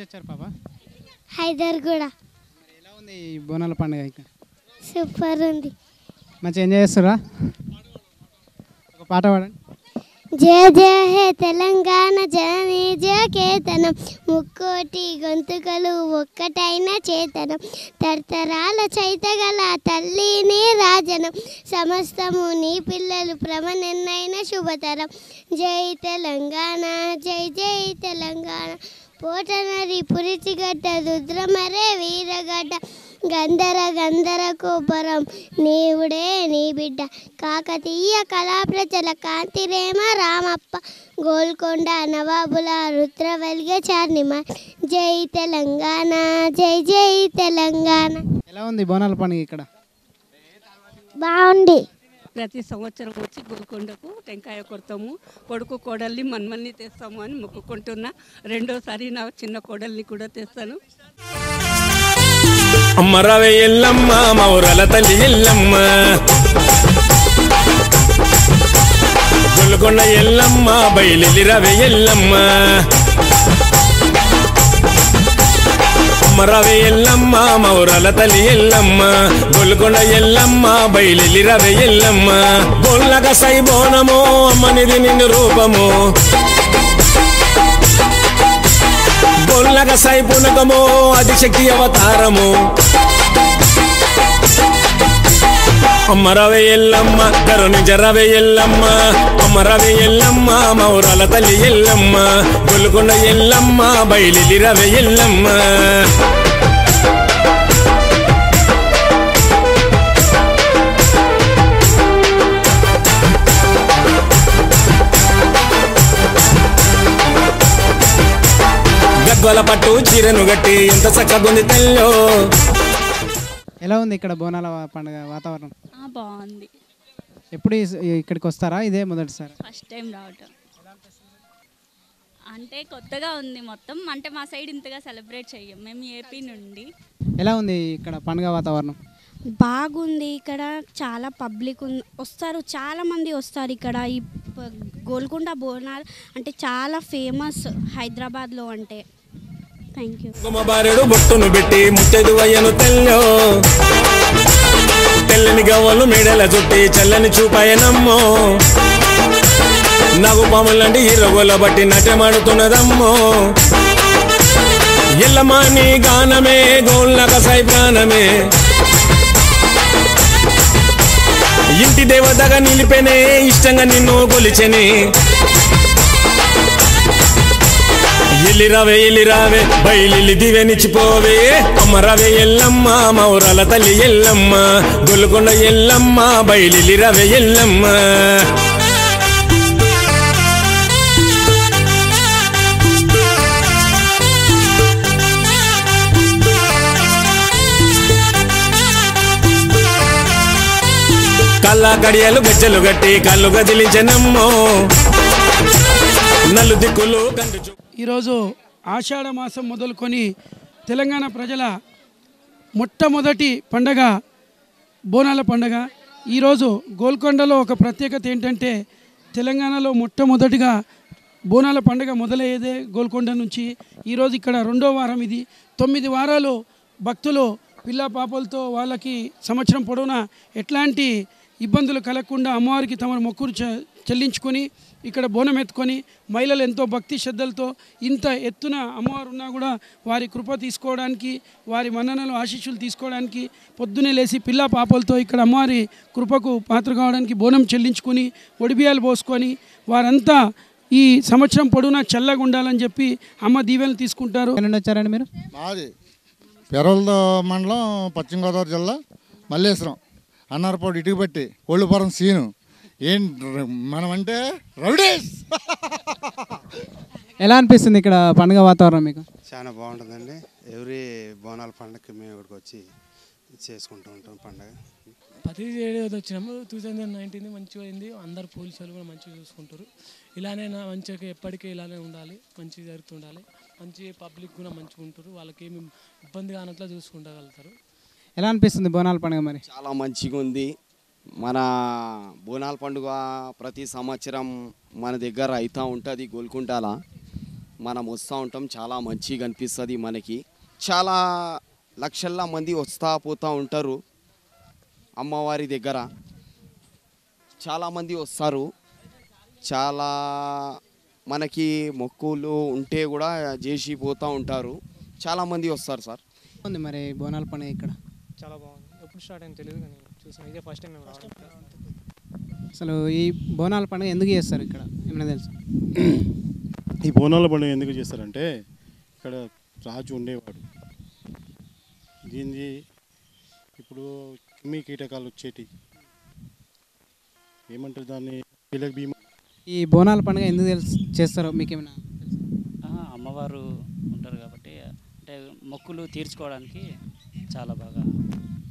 నుంచి వచ్చారు పాప హైదర్ కూడా మరి ఎలా ఉంది ఈ బోనాల పండుగ ఇక్కడ సూపర్ ఉంది మంచిగా ఎంజాయ్ చేస్తారా ఒక పాట పాడండి జయ జయ హే తెలంగాణ జనని జయ కేతనం ముక్కోటి గొంతుకలు ఒక్కటైన చేతనం తరతరాల చైతగల తల్లిని రాజనం సమస్తము నీ పిల్లలు ప్రమనెన్నైన శుభతరం జై తెలంగాణ జై జై తెలంగాణ పోటనరి పురిచిగడ్డ రుద్రమరే వీరగడ్డ గంధర గంధర కోపరం నీవుడే నీ బిడ్డ కాకతీయ కళాప్రజల కాంతిరేమ రామప్ప గోల్కొండ నవాబుల రుద్ర వెలిగే చార్నిమ జై తెలంగాణ జై జై తెలంగాణ ఎలా ఉంది బోనాల పండుగ ఇక్కడ బాగుంది ప్రతి సంవత్సరం వచ్చి గోల్కొండకు టెంకాయ కొడతాము కొడుకు కోడల్ని మన్మల్ని తెస్తాము అని మొక్కుకుంటున్నా రెండోసారి నా చిన్న కోడల్ని కూడా తెస్తాను అమ్మ రవే ఎల్లమ్మ మౌరల తల్లి ఎల్లమ్మ గొల్కొండ ఎల్లమ్మ బయలు రవే ఎల్లమ్మ అమ్మ రవే ఎల్లమ్మ మౌరల తల్లి ఎల్లమ్మ గొల్కొండ ఎల్లమ్మ బయలు రవే ఎల్లమ్మ గొల్లగ సై బోనము అమ్మనిది నిన్ను రూపము బొల్లగ సై పునకము అది శక్తి అవతారము అమ్మ రవే ఎల్లమ్మ కరుణి జరవే ఎల్లమ్మ అమ్మ రవే ఎల్లమ్మ మౌరాల తల్లి ఎల్లమ్మ గొల్కొండ ఎల్లమ్మ బయలి రవే ఎల్లమ్మ గద్వల పట్టు చీరను గట్టి ఎంత చక్కగుంది తెల్లో ఎలా ఉంది ఇక్కడ బోనాల పండుగ వాతావరణం ఆ, బాగుంది ఎప్పుడు ఈ- ఇక్కడికి వస్తారా ఇదే మొదటిసారి ఫస్ట్ టైం రావటం అంటే కొత్తగా ఉంది మొత్తం అంటే మా సైడ్ ఇంతగా సెలబ్రేట్ చెయ్యం మేము ఏపీ నుండి ఎలా ఉంది ఇక్కడ పండుగ వాతావరణం బాగుంది ఇక్కడ చాలా పబ్లిక్ ఉన్- వస్తారు చాలా మంది వస్తారు ఇక్కడ ఈ ప- గోల్కొండ బోనాలు అంటే చాలా ఫేమస్ హైదరాబాద్లో అంటే థ్యాంక్ యూ కుమబారుడు బొట్టును పెట్టి ముత్తెదు అయ్యను తెల్లో తెల్లని గవ్వలు మేడల చుట్టి చల్లని చూపాయనమ్మో నగు పాములంటి ఇరగోల బట్టి నటమాడుతున్నదమ్మో ఎల్లమాని గానమే గోళ్ళక సై ప్రాణమే ఇంటి దేవతగా నిలిపెనే ఇష్టంగా నిన్ను కొలిచెనే ఎల్లిరావే ఎల్లిరావే బయలు దివెనిచ్చిపోవే అమ్మ రవే ఎల్లమ్మ మౌరాల తల్లి ఎల్లమ్మ గొల్కొండ ఎల్లమ్మ బయలు రవే ఎల్లమ్మ కళ్ళ కడియాలు గజ్జలు గట్టి కళ్ళు గదిలించనమ్మో నలు దిక్కులు కంటి చూ ఈరోజు ఆషాఢ మాసం మొదలుకొని తెలంగాణ ప్రజల మొట్టమొదటి పండగ బోనాల పండగ ఈరోజు గోల్కొండలో ఒక ప్రత్యేకత ఏంటంటే తెలంగాణలో మొట్టమొదటిగా బోనాల పండుగ మొదలయ్యేదే గోల్కొండ నుంచి ఈరోజు ఇక్కడ రెండో వారం ఇది తొమ్మిది వారాలు భక్తులు పిల్ల పాపలతో వాళ్ళకి సంవత్సరం పొడవునా ఎట్లాంటి ఇబ్బందులు కలగకుండా అమ్మవారికి తమ మొక్కులు చె- చెల్లించుకొని ఇక్కడ బోనం ఎత్తుకొని మహిళలు ఎంతో భక్తి శ్రద్ధలతో ఇంత ఎత్తున అమ్మవారు ఉన్నా కూడా వారి కృప తీసుకోవడానికి వారి మన్ననలు ఆశీస్సులు తీసుకోవడానికి పొద్దునే లేచి పిల్ల పాపలతో ఇక్కడ అమ్మవారి కృపకు పాత్ర కావడానికి బోనం చెల్లించుకొని ఒడిబియాలు పోసుకొని వారంతా ఈ సంవత్సరం పొడవునా చల్లగా ఉండాలని చెప్పి అమ్మ దీవెనలు తీసుకుంటారు ఎక్కడి నుండి వచ్చారండి మీరు మాది పెరవల మండలం పశ్చిమ గోదావరి జిల్లా మల్లేశ్వరం అన్నారపాడు ఇటుకుపట్టి కోళ్ళుపురం సీను ఏం ర- మనమంటే రౌడీస్ ఎలా అనిపిస్తుంది ఇక్కడ పండుగ వాతావరణం మీకు చాలా బాగుంటుందండి ఎవ్రీ బోనాల పండగకి మేము ఇక్కడికి వచ్చి చేసుకుంటూ ఉంటాం పండగ ప్రతి ఏడాది వచ్చినాము టూ థౌజండ్ నైన్టీన్ మంచిగా అయింది అందరు పోలీసులు కూడా మంచిగా చూసుకుంటారు ఇలానే నా మంచిగా ఎప్పటికీ ఇలానే ఉండాలి మంచిగా జరుగుతుండాలి మంచి పబ్లిక్ కూడా మంచిగా ఉంటారు వాళ్ళకి ఏమి ఇబ్బంది కానట్లా చూసుకుంటగలుగుతారు ఎలా అనిపిస్తుంది బోనాల పండుగ మరి చాలా మంచిగా ఉంది మన బోనాల పండుగ ప్రతి సంవత్సరం మన దగ్గర అవుతూ ఉంటుంది గోల్కుంటాల మనం వస్తూ ఉంటాం చాలా మంచిగా అనిపిస్తుంది మనకి చాలా లక్షల మంది వస్తూ పోతూ ఉంటారు అమ్మవారి దగ్గర చాలామంది వస్తారు చాలా మనకి మొక్కులు ఉంటే కూడా చేసి పోతూ ఉంటారు చాలామంది వస్తారు సార్ ఉంది మరి బోనాల పండుగ ఇక్కడ చాలా బాగుంది ఎప్పుడు స్టార్ట్ అయింది తెలియదు కానీ చూసాం ఇదే ఫస్ట్ టైం మేము రావడం ఇక్కడ. అసలు ఈ బోనాల పండుగ ఎందుకు చేస్తారు ఇక్కడ ఏమైనా తెలుసు ఈ బోనాల పండుగ ఎందుకు చేస్తారంటే ఇక్కడ రాజు ఉండేవాడు దీన్ని ఇప్పుడు క్రిమి కీటకాలు వచ్చేటి ఏమంటారు దాన్ని పిల్లకి భీమా ఈ బోనాల పండుగ ఎందుకు తెలుసు చేస్తారో మీకు ఏమైనా ఆహా, అమ్మవారు ఉంటారు కాబట్టి అంటే మొక్కులు తీర్చుకోవడానికి చాలా బాగా